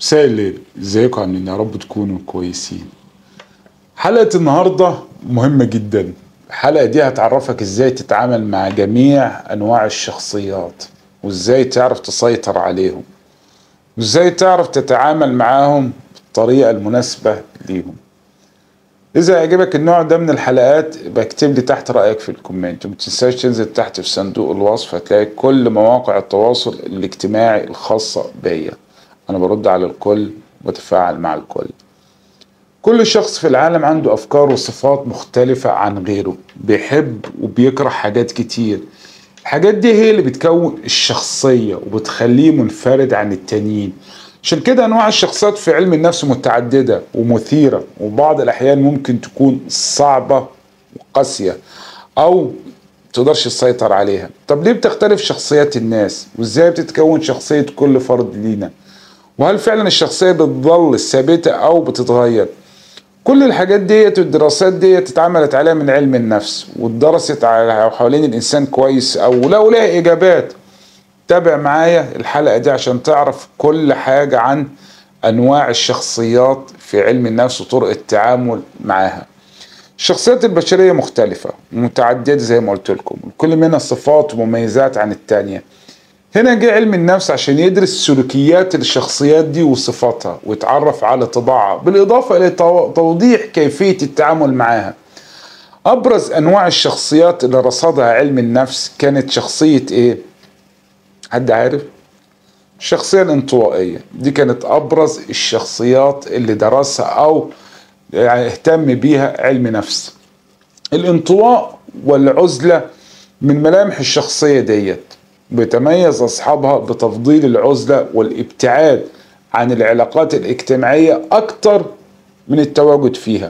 مساء الليل ازيكم عاملين يا رب تكونوا كويسين حلقة النهاردة مهمة جدا الحلقة دي هتعرفك ازاي تتعامل مع جميع انواع الشخصيات وازاي تعرف تسيطر عليهم وازاي تعرف تتعامل معاهم بالطريقة المناسبة ليهم إذا عجبك النوع ده من الحلقات يبقى اكتب لي تحت رأيك في الكومنت وما تنساش تنزل تحت في صندوق الوصف هتلاقي كل مواقع التواصل الاجتماعي الخاصة بيا أنا برد على الكل وتفاعل مع الكل كل شخص في العالم عنده أفكار وصفات مختلفة عن غيره بيحب وبيكره حاجات كتير الحاجات دي هي اللي بتكون الشخصية وبتخليه منفرد عن التانيين عشان كده انواع الشخصيات في علم النفس متعدده ومثيره وبعض الاحيان ممكن تكون صعبه وقاسيه او تقدرش تسيطر عليها طب ليه بتختلف شخصيات الناس وازاي بتتكون شخصيه كل فرد لينا وهل فعلا الشخصيه بتظل ثابته او بتتغير كل الحاجات ديت والدراسات ديت اتعملت عليها من علم النفس واتدرست على حوالين الانسان كويس او لو لها اجابات تابع معايا الحلقة دي عشان تعرف كل حاجة عن أنواع الشخصيات في علم النفس وطرق التعامل معاها الشخصيات البشرية مختلفة ومتعددة زي ما قلت لكم كل منها صفات ومميزات عن التانية هنا جه علم النفس عشان يدرس سلوكيات الشخصيات دي وصفاتها ويتعرف على طباعها بالإضافة إلى توضيح كيفية التعامل معاها أبرز أنواع الشخصيات اللي رصدها علم النفس كانت شخصية إيه؟ حد عارف الشخصية الانطوائية دي كانت أبرز الشخصيات اللي درسها أو يعني اهتم بيها علم نفس الانطواء والعزلة من ملامح الشخصية ديت بيتميز أصحابها بتفضيل العزلة والابتعاد عن العلاقات الاجتماعية أكتر من التواجد فيها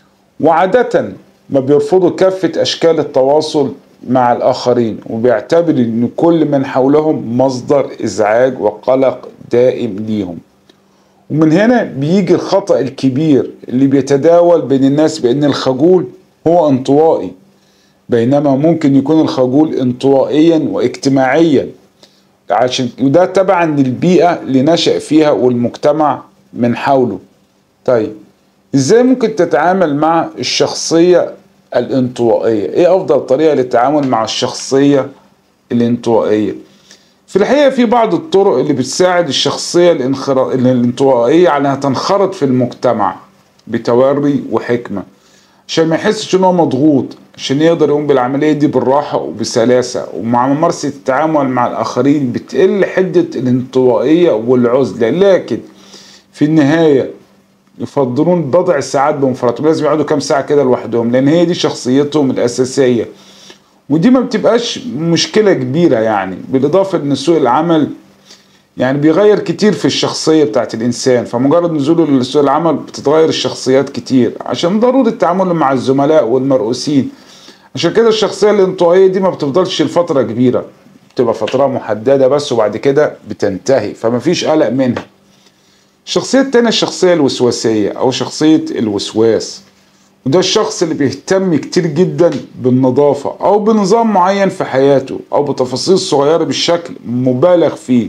وعادة ما بيرفضوا كافة أشكال التواصل مع الآخرين وبيعتبر إن كل من حولهم مصدر إزعاج وقلق دائم ليهم ومن هنا بيجي الخطأ الكبير اللي بيتداول بين الناس بأن الخجول هو انطوائي بينما ممكن يكون الخجول انطوائيا واجتماعيا عشان وده تبعا للبيئة اللي نشأ فيها والمجتمع من حوله طيب ازاي ممكن تتعامل مع الشخصية الانطوائية ايه افضل طريقة للتعامل مع الشخصية الانطوائية في الحقيقة في بعض الطرق اللي بتساعد الشخصية الانخرا... الانطوائية على انها تنخرط في المجتمع بتوري وحكمة عشان ما يحسش ان هو مضغوط عشان يقدر يقوم بالعملية دي بالراحة وبسلاسة ومع ممارسة التعامل مع الآخرين بتقل حدة الانطوائية والعزلة لكن في النهاية يفضلون بضع ساعات بمفردهم لازم يقعدوا كام ساعة كده لوحدهم لأن هي دي شخصيتهم الأساسية ودي ما بتبقاش مشكلة كبيرة يعني بالإضافة لأن سوق العمل يعني بيغير كتير في الشخصية بتاعت الإنسان فمجرد نزوله لسوق العمل بتتغير الشخصيات كتير عشان ضرورة التعامل مع الزملاء والمرؤوسين عشان كده الشخصية الانطوائية دي ما بتفضلش لفترة كبيرة بتبقى فترة محددة بس وبعد كده بتنتهي فما فيش قلق منها الشخصية التانية الشخصية الوسواسية أو شخصية الوسواس وده الشخص اللي بيهتم كتير جدا بالنظافة أو بنظام معين في حياته أو بتفاصيل صغيرة بالشكل مبالغ فيه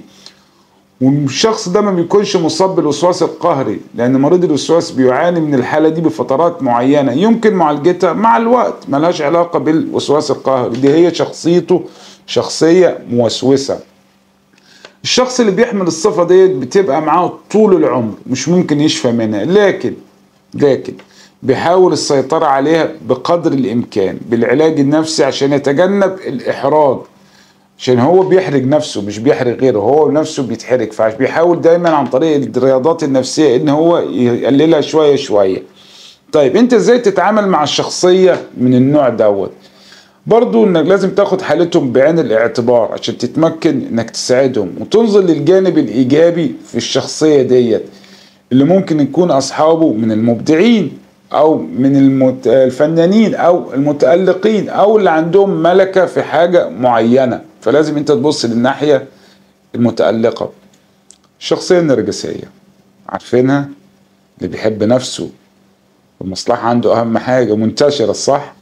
والشخص ده ما بيكونش مصاب بالوسواس القهري لأن مريض الوسواس بيعاني من الحالة دي بفترات معينة يمكن معالجتها مع الوقت ملهاش علاقة بالوسواس القهري دي هي شخصيته شخصية موسوسة الشخص اللي بيحمل الصفة ديت بتبقى معاه طول العمر مش ممكن يشفى منها لكن لكن بيحاول السيطرة عليها بقدر الإمكان بالعلاج النفسي عشان يتجنب الإحراج عشان هو بيحرج نفسه مش بيحرج غيره هو نفسه بيتحرج فبيحاول دايما عن طريق الرياضات النفسية ان هو يقللها شوية شوية طيب انت ازاي تتعامل مع الشخصية من النوع دوت برضو انك لازم تاخد حالتهم بعين الاعتبار عشان تتمكن انك تساعدهم وتنظر للجانب الايجابي في الشخصية ديت اللي ممكن يكون اصحابه من المبدعين او من المت... الفنانين او المتألقين او اللي عندهم ملكة في حاجة معينة فلازم انت تبص للناحية المتألقة الشخصية النرجسية عارفينها اللي بيحب نفسه والمصلحة عنده اهم حاجة منتشرة صح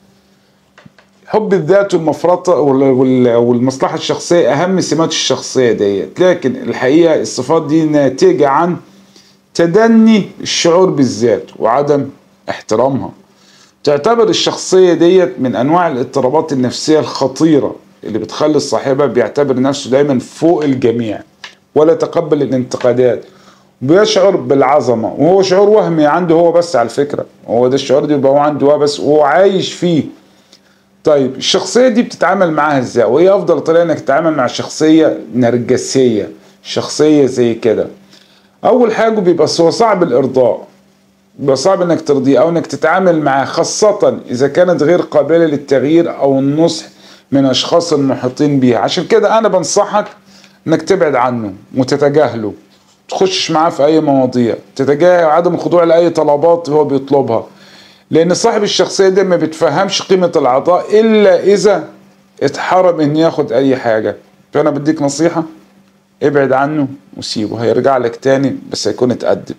حب الذات والمفرطة والمصلحة الشخصية أهم سمات الشخصية ديت لكن الحقيقة الصفات دي ناتجة عن تدني الشعور بالذات وعدم احترامها تعتبر الشخصية ديت من أنواع الاضطرابات النفسية الخطيرة اللي بتخلي صاحبها بيعتبر نفسه دايما فوق الجميع ولا يتقبل الانتقادات بيشعر بالعظمة وهو شعور وهمي عنده هو بس على الفكرة هو ده الشعور ده يبقى هو عنده هو بس وهو عايش فيه طيب الشخصية دي بتتعامل معاها ازاي وايه افضل طريقة انك تتعامل مع شخصية نرجسية شخصية زي كده اول حاجة بيبقى هو صعب الارضاء بيبقى صعب انك ترضيه او انك تتعامل معاه خاصة اذا كانت غير قابلة للتغيير او النصح من اشخاص المحيطين بيها عشان كده انا بنصحك انك تبعد عنه وتتجاهله تخشش معاه في اي مواضيع تتجاهل عدم الخضوع لاي طلبات هو بيطلبها لان صاحب الشخصيه ده ما بيتفهمش قيمه العطاء الا اذا اتحرم ان ياخد اي حاجه فانا بديك نصيحه ابعد عنه وسيبه هيرجع لك تاني بس هيكون اتقدم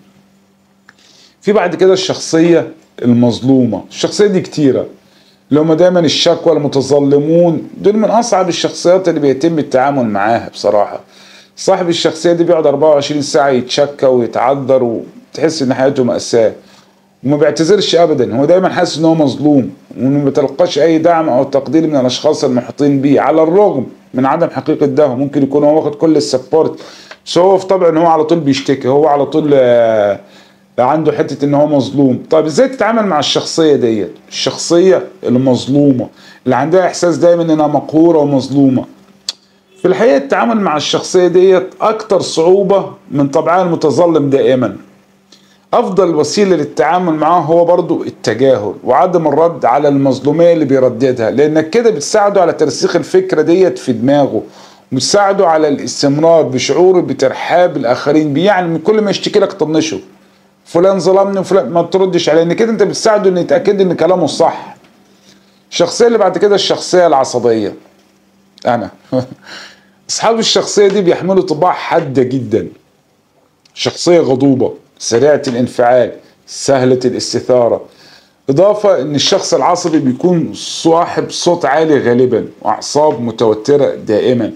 في بعد كده الشخصيه المظلومه الشخصيه دي كتيره اللي هم دايما الشكوى المتظلمون دول من اصعب الشخصيات اللي بيتم التعامل معاها بصراحه صاحب الشخصيه دي بيقعد 24 ساعه يتشكى ويتعذر وتحس ان حياته ماساه وما بيعتذرش ابدا هو دايما حاسس ان هو مظلوم وانه ما بيتلقاش اي دعم او تقدير من الاشخاص المحيطين بيه على الرغم من عدم حقيقه ده ممكن يكون هو واخد كل السبورت بس هو في طبعه ان هو على طول بيشتكي هو على طول آه عنده حته ان هو مظلوم طيب ازاي تتعامل مع الشخصيه ديت الشخصيه المظلومه اللي عندها احساس دايما انها مقهوره ومظلومه في الحقيقه التعامل مع الشخصيه ديت اكتر صعوبه من طبعها المتظلم دائما افضل وسيله للتعامل معاه هو برضو التجاهل وعدم الرد على المظلوميه اللي بيرددها لانك كده بتساعده على ترسيخ الفكره ديت في دماغه بتساعده على الاستمرار بشعوره بترحاب الاخرين بيه يعني من كل ما يشتكي لك طنشه فلان ظلمني وفلان ما تردش عليه لان كده انت بتساعده انه يتاكد ان كلامه صح الشخصيه اللي بعد كده الشخصيه العصبيه انا اصحاب الشخصيه دي بيحملوا طباع حاده جدا شخصيه غضوبه سريعه الانفعال سهله الاستثاره اضافه ان الشخص العصبي بيكون صاحب صوت عالي غالبا واعصاب متوتره دائما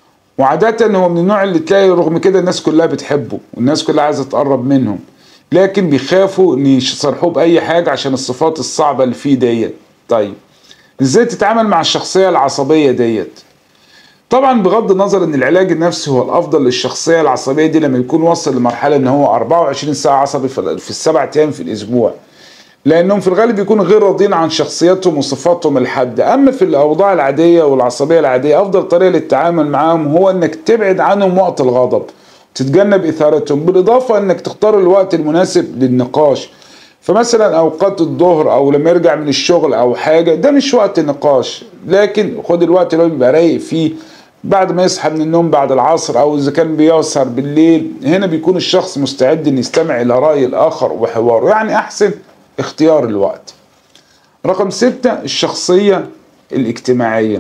وعاده هو من النوع اللي تلاقي رغم كده الناس كلها بتحبه والناس كلها عايزه تقرب منهم لكن بيخافوا ان يصرحوه باي حاجه عشان الصفات الصعبه اللي فيه ديت طيب ازاي تتعامل مع الشخصيه العصبيه ديت طبعا بغض النظر ان العلاج النفسي هو الافضل للشخصيه العصبيه دي لما يكون وصل لمرحله ان هو 24 ساعه عصبي في السبع ايام في الاسبوع لانهم في الغالب بيكونوا غير راضين عن شخصيتهم وصفاتهم الحاده اما في الاوضاع العاديه والعصبيه العاديه افضل طريقه للتعامل معاهم هو انك تبعد عنهم وقت الغضب تتجنب اثارتهم بالاضافه انك تختار الوقت المناسب للنقاش فمثلا اوقات الظهر او لما يرجع من الشغل او حاجه ده مش وقت نقاش لكن خد الوقت اللي هو بيبقى رايق فيه بعد ما يصحى من النوم بعد العصر او اذا كان بيسهر بالليل هنا بيكون الشخص مستعد ان يستمع الى راي الاخر وحواره يعني احسن اختيار الوقت رقم ستة الشخصية الاجتماعية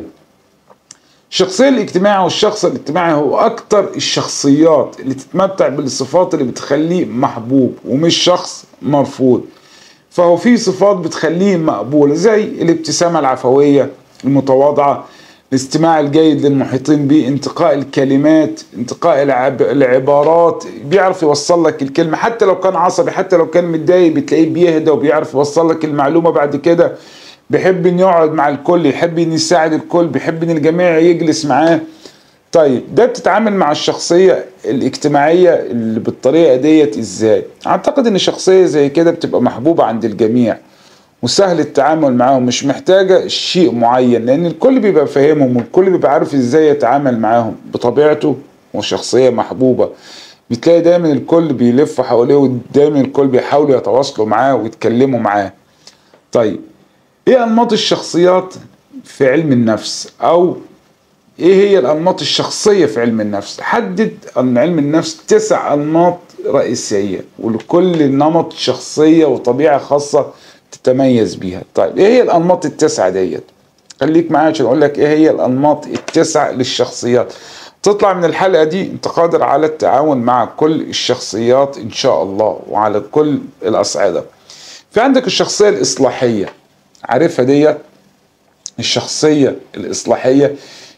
الشخصية الاجتماعية والشخص الاجتماعي هو أكتر الشخصيات اللي تتمتع بالصفات اللي بتخليه محبوب ومش شخص مرفوض فهو في صفات بتخليه مقبول زي الابتسامة العفوية المتواضعة الاستماع الجيد للمحيطين به انتقاء الكلمات انتقاء العب... العبارات بيعرف يوصل لك الكلمة حتى لو كان عصبي حتى لو كان متضايق بتلاقيه بيهدى وبيعرف يوصل لك المعلومة بعد كده بيحب ان يقعد مع الكل يحب ان يساعد الكل بيحب ان الجميع يجلس معاه طيب ده بتتعامل مع الشخصية الاجتماعية اللي بالطريقة ديت ازاي اعتقد ان شخصية زي كده بتبقى محبوبة عند الجميع وسهل التعامل معاهم مش محتاجة شيء معين لان الكل بيبقى فاهمهم والكل بيبقى عارف ازاي يتعامل معاهم بطبيعته وشخصية محبوبة بتلاقي دايما الكل بيلف حواليه ودايما الكل بيحاولوا يتواصلوا معاه ويتكلموا معاه طيب ايه انماط الشخصيات في علم النفس او ايه هي الانماط الشخصيه في علم النفس حدد ان علم النفس تسع انماط رئيسيه ولكل نمط شخصيه وطبيعه خاصه تتميز بيها طيب ايه هي الانماط التسعه ديت خليك معايا عشان اقول لك ايه هي الانماط التسع للشخصيات تطلع من الحلقه دي انت قادر على التعاون مع كل الشخصيات ان شاء الله وعلى كل الاصعده في عندك الشخصيه الاصلاحيه عارفها ديت الشخصيه الاصلاحيه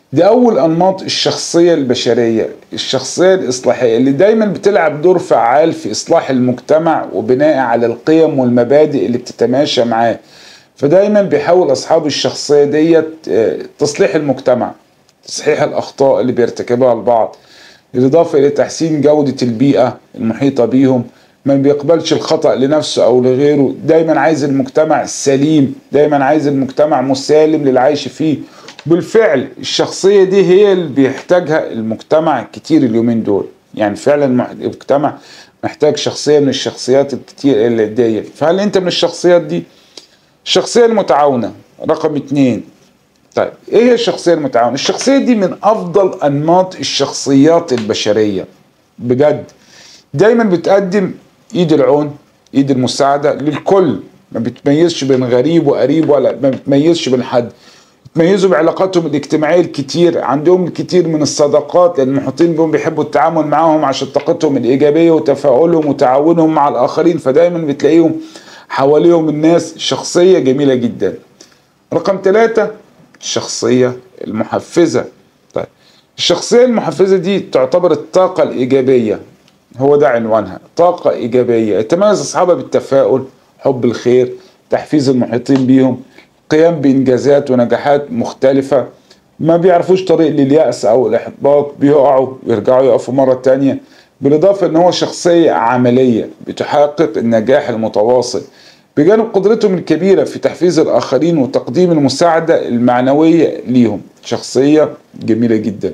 دي أول أنماط الشخصية البشرية الشخصية الإصلاحية اللي دايما بتلعب دور فعال في إصلاح المجتمع وبناء على القيم والمبادئ اللي بتتماشى معاه فدايما بيحاول أصحاب الشخصية ديت تصليح المجتمع تصحيح الأخطاء اللي بيرتكبها البعض بالإضافة إلى تحسين جودة البيئة المحيطة بيهم ما بيقبلش الخطأ لنفسه أو لغيره دايما عايز المجتمع سليم دايما عايز المجتمع مسالم للعيش فيه بالفعل الشخصية دي هي اللي بيحتاجها المجتمع كتير اليومين دول يعني فعلا المجتمع محتاج شخصية من الشخصيات الكتير اللي دي فهل انت من الشخصيات دي الشخصية المتعاونة رقم اتنين طيب ايه هي الشخصية المتعاونة الشخصية دي من افضل انماط الشخصيات البشرية بجد دايما بتقدم ايد العون ايد المساعدة للكل ما بتميزش بين غريب وقريب ولا ما بتميزش بين حد تميزوا بعلاقاتهم الاجتماعيه الكتير عندهم الكثير من الصداقات لان المحيطين بهم بيحبوا التعامل معاهم عشان طاقتهم الايجابيه وتفاؤلهم وتعاونهم مع الاخرين فدايما بتلاقيهم حواليهم الناس شخصيه جميله جدا رقم ثلاثة الشخصية المحفزة طيب الشخصية المحفزة دي تعتبر الطاقة الإيجابية هو ده عنوانها طاقة إيجابية يتميز أصحابها بالتفاؤل حب الخير تحفيز المحيطين بيهم قيام بإنجازات ونجاحات مختلفة ما بيعرفوش طريق لليأس أو الإحباط بيقعوا ويرجعوا يقفوا مرة تانية بالإضافة إن هو شخصية عملية بتحقق النجاح المتواصل بجانب قدرتهم الكبيرة في تحفيز الآخرين وتقديم المساعدة المعنوية ليهم شخصية جميلة جدا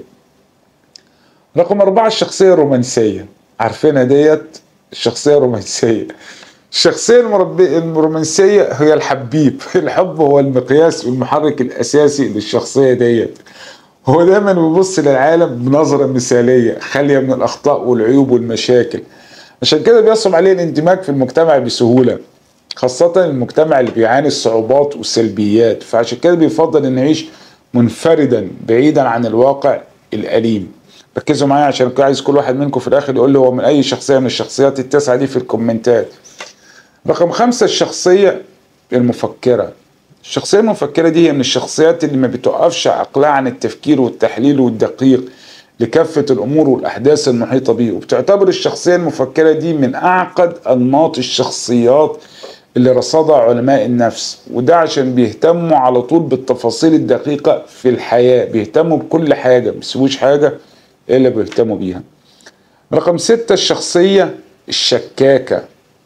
رقم أربعة الشخصية الرومانسية عارفينها ديت الشخصية الرومانسية الشخصية الرومانسية هي الحبيب الحب هو المقياس والمحرك الأساسي للشخصية ديت هو دايما بيبص للعالم بنظرة مثالية خالية من الأخطاء والعيوب والمشاكل عشان كده بيصعب عليه الاندماج في المجتمع بسهولة خاصة المجتمع اللي بيعاني الصعوبات والسلبيات فعشان كده بيفضل انه يعيش منفردا بعيدا عن الواقع الأليم ركزوا معايا عشان عايز كل واحد منكم في الآخر يقول لي هو من أي شخصية من الشخصيات التسعة دي في الكومنتات رقم خمسة الشخصية المفكرة الشخصية المفكرة دي هي من الشخصيات اللي ما بتوقفش عقلها عن التفكير والتحليل والدقيق لكافة الأمور والأحداث المحيطة بيه وبتعتبر الشخصية المفكرة دي من أعقد أنماط الشخصيات اللي رصدها علماء النفس وده عشان بيهتموا على طول بالتفاصيل الدقيقة في الحياة بيهتموا بكل حاجة ما بيسيبوش حاجة إلا بيهتموا بيها رقم ستة الشخصية الشكاكة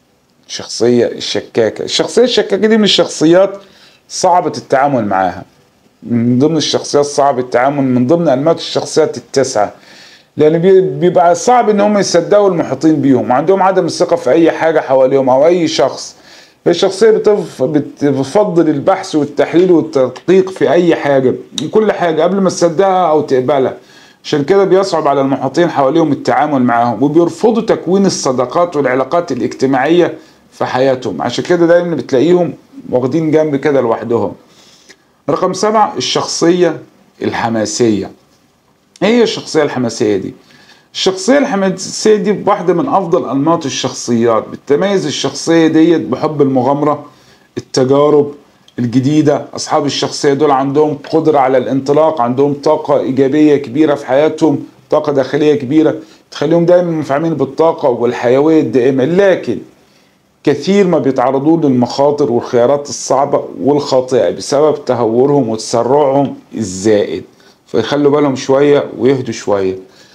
الشخصية الشكاكة الشخصية الشكاكة دي من الشخصيات صعبة التعامل معاها من ضمن الشخصيات صعب التعامل من ضمن أنماط الشخصيات التسعة لأن بيبقى صعب إن هم يصدقوا المحيطين بيهم وعندهم عدم الثقة في أي حاجة حواليهم أو أي شخص فالشخصية بتف... بتفضل البحث والتحليل والتدقيق في أي حاجة كل حاجة قبل ما تصدقها أو تقبلها عشان كده بيصعب على المحيطين حواليهم التعامل معاهم وبيرفضوا تكوين الصداقات والعلاقات الاجتماعية في حياتهم عشان كده دايما بتلاقيهم واخدين جنب كده لوحدهم رقم سبعة الشخصية الحماسية ايه هي الشخصية الحماسية دي الشخصية الحماسية دي واحدة من أفضل أنماط الشخصيات بتتميز الشخصية ديت بحب المغامرة التجارب الجديدة أصحاب الشخصية دول عندهم قدرة على الانطلاق عندهم طاقة إيجابية كبيرة في حياتهم طاقة داخلية كبيرة تخليهم دايما منفعمين بالطاقة والحيوية الدائمة لكن كثير ما بيتعرضون للمخاطر والخيارات الصعبة والخاطئة بسبب تهورهم وتسرعهم الزائد فيخلوا بالهم شوية ويهدوا شوية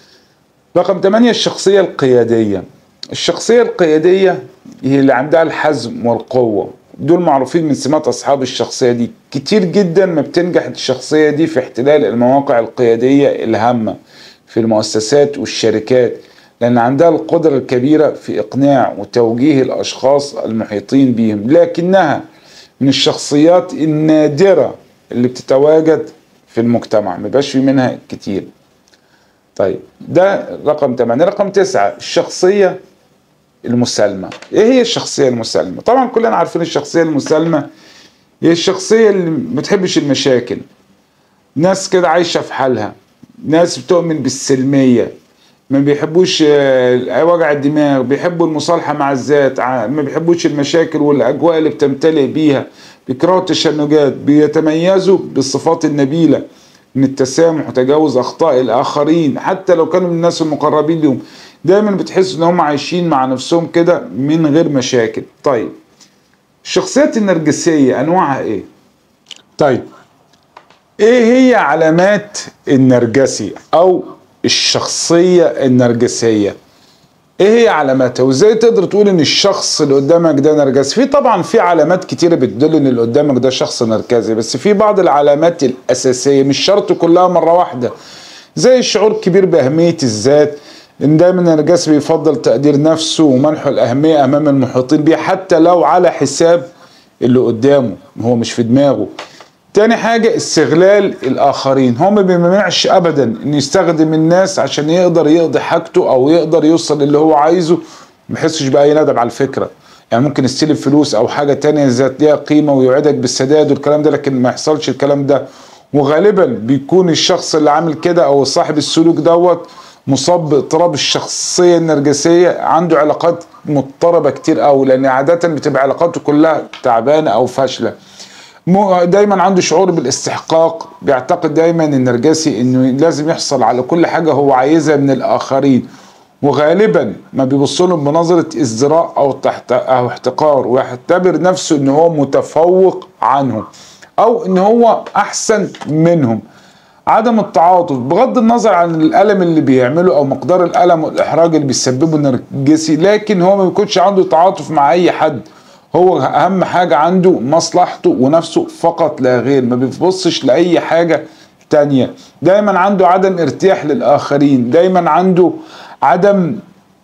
رقم 8 الشخصية القيادية الشخصية القيادية هي اللي عندها الحزم والقوة دول معروفين من سمات أصحاب الشخصية دي كتير جدا ما بتنجح الشخصية دي في احتلال المواقع القيادية الهامة في المؤسسات والشركات لأن عندها القدرة الكبيرة في إقناع وتوجيه الأشخاص المحيطين بهم لكنها من الشخصيات النادرة اللي بتتواجد في المجتمع ما في منها كتير طيب ده رقم 8 رقم 9 الشخصية المسالمة ايه هي الشخصية المسالمة طبعا كلنا عارفين الشخصية المسالمة هي الشخصية اللي ما بتحبش المشاكل ناس كده عايشة في حالها ناس بتؤمن بالسلمية ما بيحبوش وجع الدماغ بيحبوا المصالحة مع الذات ما بيحبوش المشاكل والأجواء اللي بتمتلئ بيها بيكرهوا التشنجات بيتميزوا بالصفات النبيلة من التسامح وتجاوز اخطاء الاخرين حتى لو كانوا من الناس المقربين لهم دايما بتحس ان هم عايشين مع نفسهم كده من غير مشاكل طيب الشخصيات النرجسيه انواعها ايه طيب ايه هي علامات النرجسي او الشخصيه النرجسيه ايه هي علاماتها وازاي تقدر تقول ان الشخص اللي قدامك ده نرجسي في طبعا في علامات كتيره بتدل ان اللي قدامك ده شخص نرجسي بس في بعض العلامات الاساسيه مش شرط كلها مره واحده زي الشعور الكبير باهميه الذات ان دايما النرجسي بيفضل تقدير نفسه ومنحه الاهميه امام المحيطين بيه حتى لو على حساب اللي قدامه هو مش في دماغه تاني حاجة استغلال الآخرين هو ما بيمنعش أبدا إن يستخدم الناس عشان يقدر يقضي حاجته أو يقدر يوصل اللي هو عايزه ما يحسش بأي ندم على الفكرة يعني ممكن يستلف فلوس أو حاجة تانية ذات ليها قيمة ويوعدك بالسداد والكلام ده لكن ما يحصلش الكلام ده وغالبا بيكون الشخص اللي عامل كده أو صاحب السلوك دوت مصاب باضطراب الشخصية النرجسية عنده علاقات مضطربة كتير قوي لأن عادة بتبقى علاقاته كلها تعبانة أو فاشلة دايما عنده شعور بالاستحقاق بيعتقد دايما النرجسي انه لازم يحصل على كل حاجه هو عايزها من الاخرين وغالبا ما بيبص لهم بنظره ازدراء او تحت او احتقار ويعتبر نفسه ان هو متفوق عنهم او ان هو احسن منهم عدم التعاطف بغض النظر عن الالم اللي بيعمله او مقدار الالم والاحراج اللي بيسببه النرجسي لكن هو ما بيكونش عنده تعاطف مع اي حد هو اهم حاجة عنده مصلحته ونفسه فقط لا غير ما بيبصش لأي حاجة تانية دايما عنده عدم ارتياح للآخرين دايما عنده عدم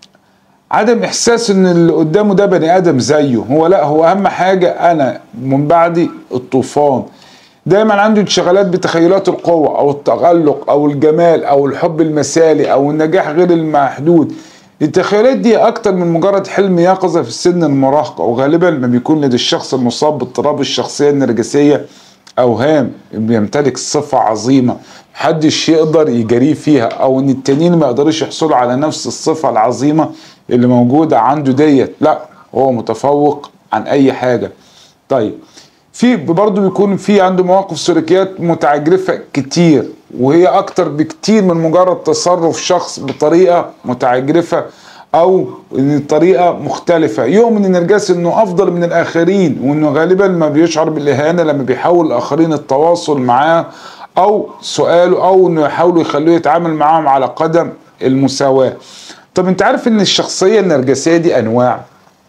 عدم احساس ان اللي قدامه ده بني ادم زيه هو لا هو اهم حاجة انا من بعد الطوفان دايما عنده انشغالات بتخيلات القوة او التغلق او الجمال او الحب المثالي او النجاح غير المحدود التخيلات دي اكتر من مجرد حلم يقظة في سن المراهقة وغالبا ما بيكون لدى الشخص المصاب باضطراب الشخصية النرجسية اوهام بيمتلك صفة عظيمة محدش يقدر يجاريه فيها او ان التانيين ما يقدروش يحصلوا على نفس الصفة العظيمة اللي موجودة عنده ديت لا هو متفوق عن اي حاجة طيب في برضه بيكون في عنده مواقف سلوكيات متعجرفة كتير وهي اكتر بكتير من مجرد تصرف شخص بطريقة متعجرفة او طريقة مختلفة يؤمن النرجسي انه افضل من الاخرين وانه غالبا ما بيشعر بالاهانة لما بيحاول الاخرين التواصل معاه او سؤاله او انه يحاولوا يخلوه يتعامل معاهم على قدم المساواة طب انت عارف ان الشخصية النرجسية دي انواع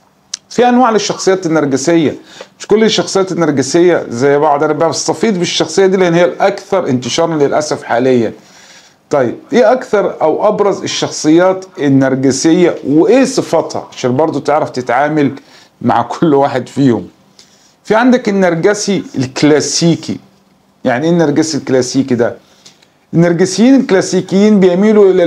في انواع للشخصيات النرجسيه مش كل الشخصيات النرجسيه زي بعض انا بستفيد بالشخصيه دي لان هي الاكثر انتشارا للاسف حاليا طيب ايه اكثر او ابرز الشخصيات النرجسيه وايه صفاتها عشان برضو تعرف تتعامل مع كل واحد فيهم في عندك النرجسي الكلاسيكي يعني ايه النرجسي الكلاسيكي ده النرجسيين الكلاسيكيين بيميلوا الى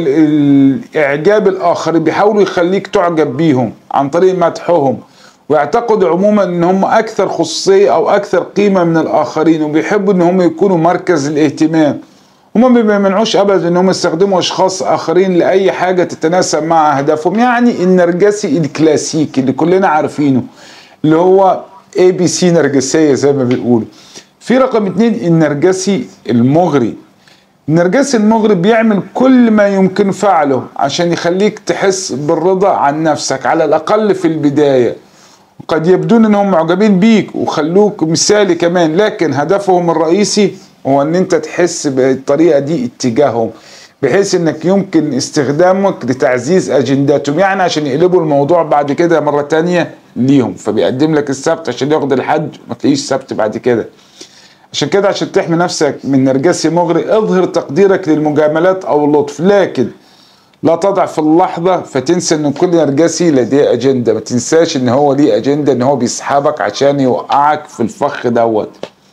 الاعجاب الاخر بيحاولوا يخليك تعجب بيهم عن طريق مدحهم ويعتقدوا عموما ان هم اكثر خصوصيه او اكثر قيمه من الاخرين وبيحبوا ان هم يكونوا مركز الاهتمام هم ما بيمنعوش ابدا ان هم يستخدموا اشخاص اخرين لاي حاجه تتناسب مع اهدافهم يعني النرجسي الكلاسيكي اللي كلنا عارفينه اللي هو اي بي سي نرجسيه زي ما بيقولوا في رقم اتنين النرجسي المغري النرجسي المغري بيعمل كل ما يمكن فعله عشان يخليك تحس بالرضا عن نفسك على الاقل في البدايه قد يبدون انهم معجبين بيك وخلوك مثالي كمان لكن هدفهم الرئيسي هو ان انت تحس بالطريقه دي اتجاههم بحيث انك يمكن استخدامك لتعزيز اجنداتهم يعني عشان يقلبوا الموضوع بعد كده مره تانية ليهم فبيقدم لك السبت عشان ياخد الحد ما تلاقيش سبت بعد كده عشان كده عشان تحمي نفسك من نرجسي مغري اظهر تقديرك للمجاملات او اللطف لكن لا تضع في اللحظة فتنسى ان كل نرجسي لديه اجندة ما تنساش ان هو ليه اجندة ان هو بيسحبك عشان يوقعك في الفخ دوت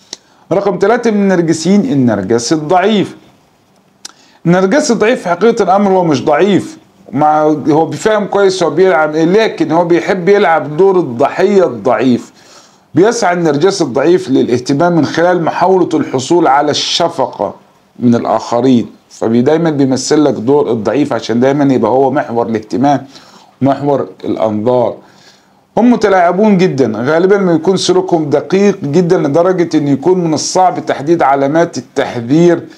رقم ثلاثة من النرجسيين النرجسي الضعيف النرجسي الضعيف في حقيقة الامر هو مش ضعيف مع هو بيفهم كويس هو بيلعب ايه لكن هو بيحب يلعب دور الضحية الضعيف بيسعى النرجسي الضعيف للاهتمام من خلال محاولة الحصول على الشفقة من الآخرين فدايما بيمثل لك دور الضعيف عشان دايما يبقى هو محور الاهتمام محور الأنظار هم متلاعبون جدا غالبا ما يكون سلوكهم دقيق جدا لدرجة ان يكون من الصعب تحديد علامات التحذير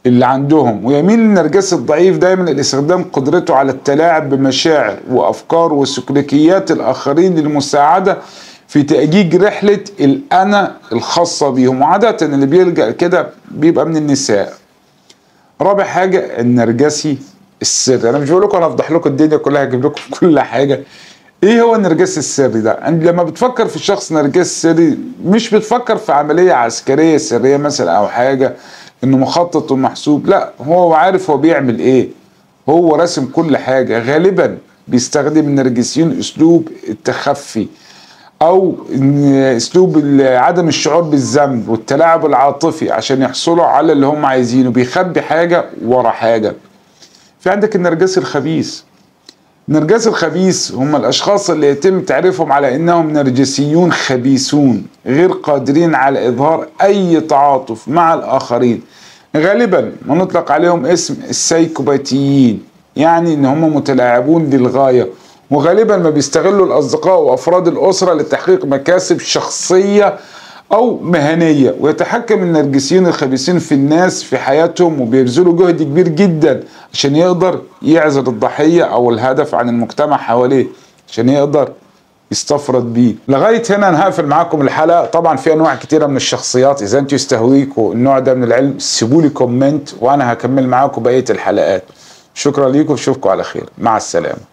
اللي عندهم ويميل النرجسي الضعيف دايما لاستخدام قدرته على التلاعب بمشاعر وافكار وسلوكيات الاخرين للمساعده في تأجيج رحلة الأنا الخاصة بيهم وعادة اللي بيلجأ كده بيبقى من النساء رابع حاجة النرجسي السري أنا مش بقول لكم أنا أفضح لكم الدنيا كلها هجيب لكم كل حاجة ايه هو النرجسي السري ده؟ انت لما بتفكر في شخص نرجسي سري مش بتفكر في عملية عسكرية سرية مثلا او حاجة انه مخطط ومحسوب لا هو عارف هو بيعمل ايه هو راسم كل حاجة غالبا بيستخدم النرجسيين اسلوب التخفي او اسلوب عدم الشعور بالذنب والتلاعب العاطفي عشان يحصلوا على اللي هم عايزينه بيخبي حاجة ورا حاجة في عندك النرجسي الخبيث النرجسي الخبيث هم الاشخاص اللي يتم تعريفهم على انهم نرجسيون خبيثون غير قادرين على اظهار اي تعاطف مع الاخرين غالبا ما نطلق عليهم اسم السايكوباتيين يعني ان هم متلاعبون للغايه وغالبا ما بيستغلوا الاصدقاء وافراد الاسره لتحقيق مكاسب شخصيه او مهنيه ويتحكم النرجسيين الخبيثين في الناس في حياتهم وبيبذلوا جهد كبير جدا عشان يقدر يعزل الضحيه او الهدف عن المجتمع حواليه عشان يقدر يستفرد بيه لغايه هنا انا هقفل معاكم الحلقه طبعا في انواع كتيره من الشخصيات اذا انتوا يستهويكوا النوع ده من العلم سيبوا لي كومنت وانا هكمل معاكم بقيه الحلقات شكرا ليكم اشوفكم على خير مع السلامه